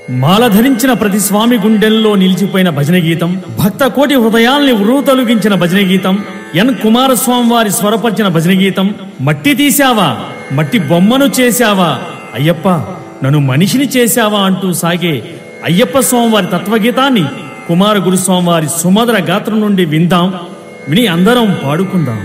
మాల ధరించిన ప్రతి స్వామి గుండెల్లో నిలిచిపోయిన భజన గీతం భక్త కోటి హృదయాల్ని ఉరుతొలగించిన భజన గీతం ఎన్ కుమారస్వామి వారి స్వరపరిచిన భజన గీతం మట్టి తీశావా మట్టి బొమ్మను చేశావా అయ్యప్ప నన్ను మనిషిని చేశావా అంటూ సాగే అయ్యప్ప స్వామి వారి తత్వగీతాన్ని కుమార గురుస్వామి వారి సుమధుర గాత్రం నుండి విందాం విని అందరం పాడుకుందాం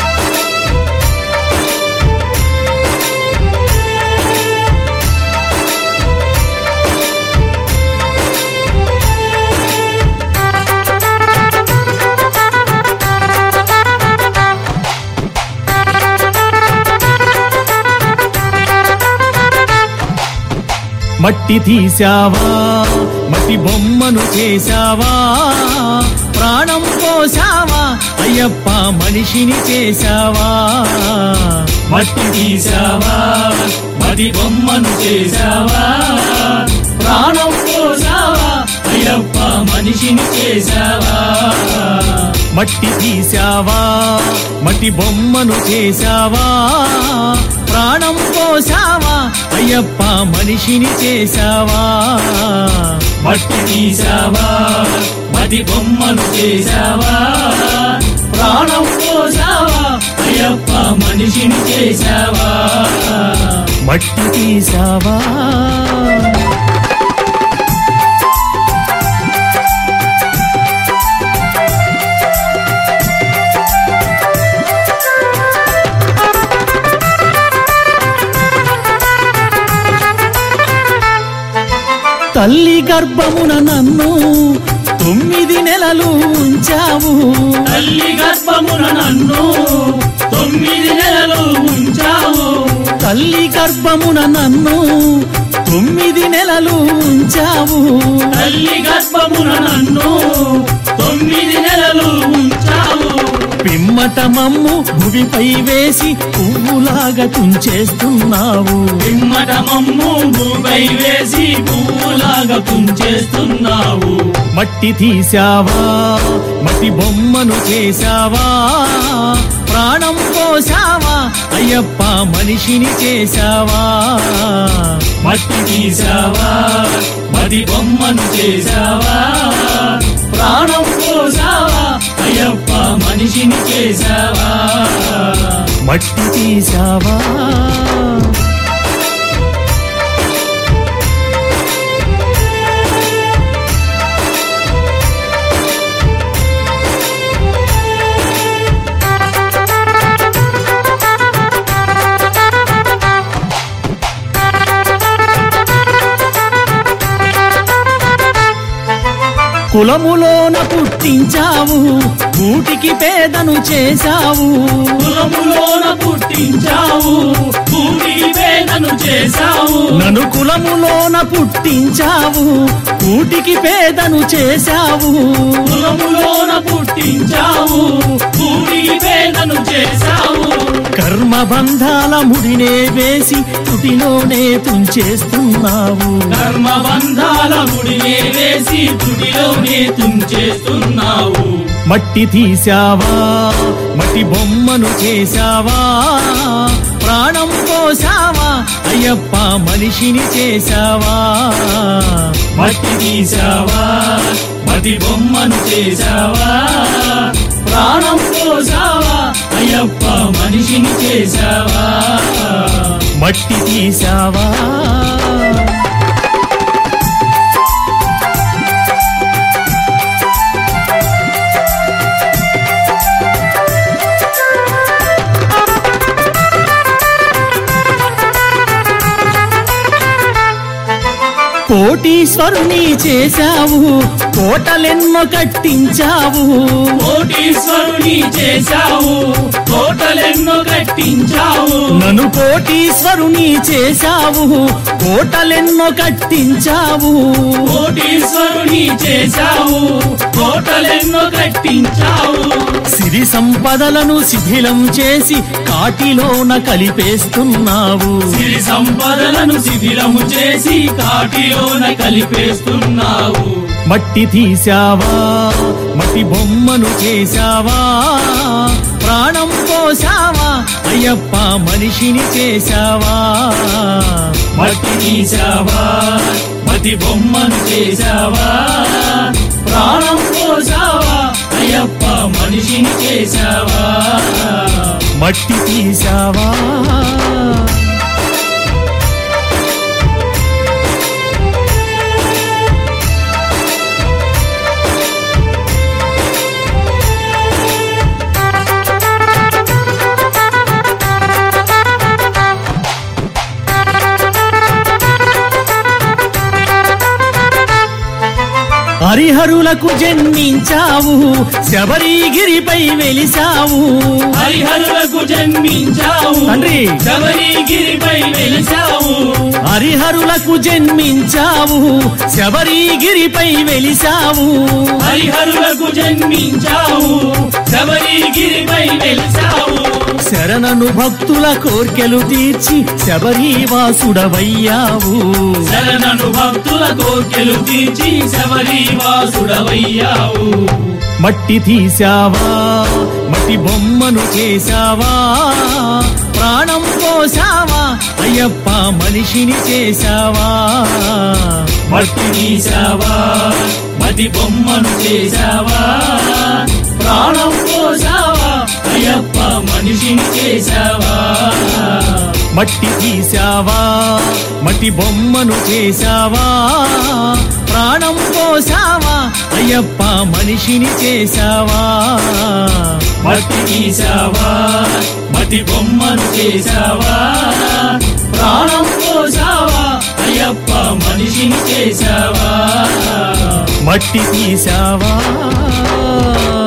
మట్టి తీశావా మట్టి బొమ్మను చేశావా ప్రాణం పోసావా అయ్యప్ప మనిషిని చేశావా మట్టి తీసావా మది బొమ్మను చేసావా ప్రాణం పోసావా అయ్యప్ప మనిషిని చేసావా మట్టి తీశావా మట్టి బొమ్మను చేశావా ప్రాణం పోసావా అయ్యప్ప మనిషిని చేశావా మట్టి తీసావా మది బొమ్మను చేసావా ప్రాణం పోసావా అయ్యప్ప మనిషిని చేసావా మట్టి తీశావా తల్లి గర్భమున నన్ను తొమ్మిది నెలలు ఉంచావు తల్లి గర్భమున నన్ను తొమ్మిది నెలలు ఉంచావు తల్లి గర్భమున నన్ను తొమ్మిది నెలలు ఉంచావు తల్లి గర్భమున నన్ను తొమ్మిది నెలలు ఉంచావు పిమ్మట మమ్ము భువిపై వేసి పువ్వులాగా తుంచేస్తున్నావు పిమ్మట మమ్ము భూపై వేసి పువ్వులాగా కుంచేస్తున్నావు మట్టి తీశావా మట్టి బొమ్మను చేశావా ప్రాణం పోసావా అయ్యప్ప మనిషిని చేశావా మట్టి తీసావా మది బొమ్మను చేసావా ప్రాణం పోసావా అయ్యప్ప మనిషిని చేసావా మట్టి తీశావా కులములోన పుట్టించావు కూటికి పేదను చేశావు కులములోన పుట్టించావు భూమికి వేదను చేశావు నన్ను కులములోన పుట్టించావు కూటికి పేదను చేశావు కులములోన పుట్టించావు భూమికి వేదను చేశావు కర్మ బంధాల ముడినే వేసి తుటిలోనే తుంచేస్తున్నావు కర్మ బంధాల ముడినే వేసి తుడిలోనే తుంచేస్తున్నావు మట్టి తీశావా మట్టి బొమ్మను చేశావా ప్రాణం పోసావా అయ్యప్ప మనిషిని చేశావా మట్టి తీసావా మది బొమ్మను చేసావా ప్రాణం పోసావా అయ్యప్ప మనిషిని చేసావా మట్టి తీశావా కోటీశ్వరుని చేశావు కోటలెన్నో కట్టించావు కోటీశ్వరుని చేశావు కోటలెన్నో కట్టించావు నన్ను కోటీశ్వరుని చేశావు కోటలెన్నో కట్టించావు కోటీశ్వరుని చేశావు కోటలెన్నో కట్టించావు సిరి సంపదలను శిథిలం చేసి కాటిలోన కలిపేస్తున్నావు సిరి సంపదలను శిథిలము చేసి కాటిలోన కలిపేస్తున్నావు మట్టి తీశావా మట్టి బొమ్మను చేశావా ప్రాణం పోసావా అయ్యప్ప మనిషిని చేశావా మట్టి తీసావా మతి బొమ్మను చేశావా ప్రాణం పోసావా అయ్యప్ప మనిషిని చేశావా మట్టి తీసావా హరిహరులకు జన్మించావు శబరిగిరిపై వెలిసావు హరిహరులకు జన్మించావు తండ్రి. శబరిగిరిపై వెలిసావు హరిహరులకు జన్మించావు శబరిగిరిపై వెలిసావు హరిహరులకు జన్మించావు శబరిగిరిపై వెలిసావు శరణను భక్తుల కోర్కెలు తీర్చి శబరివాసుడవయ్యావు శరణను భక్తుల కోర్కెలు తీర్చి శబరి వాసుడవయ్యావు మట్టి తీసావా మట్టి బొమ్మను చేశావా ప్రాణం పోసావా అయ్యప్ప మనిషిని చేశావా మట్టి తీసావా మతి బొమ్మను చేశావా ప్రాణం పోసావా అయ్యప్ప మనిషిని చేశావా మట్టి తీసావా మట్టి బొమ్మను చేశావా ప్రాణం పోసావా అయ్యప్ప మనిషిని చేశావా మట్టి తీసావా మతి బొమ్మను చేశావా ప్రాణం పోసావా అయ్యప్ప మనిషిని చేశావా మట్టి తీసావా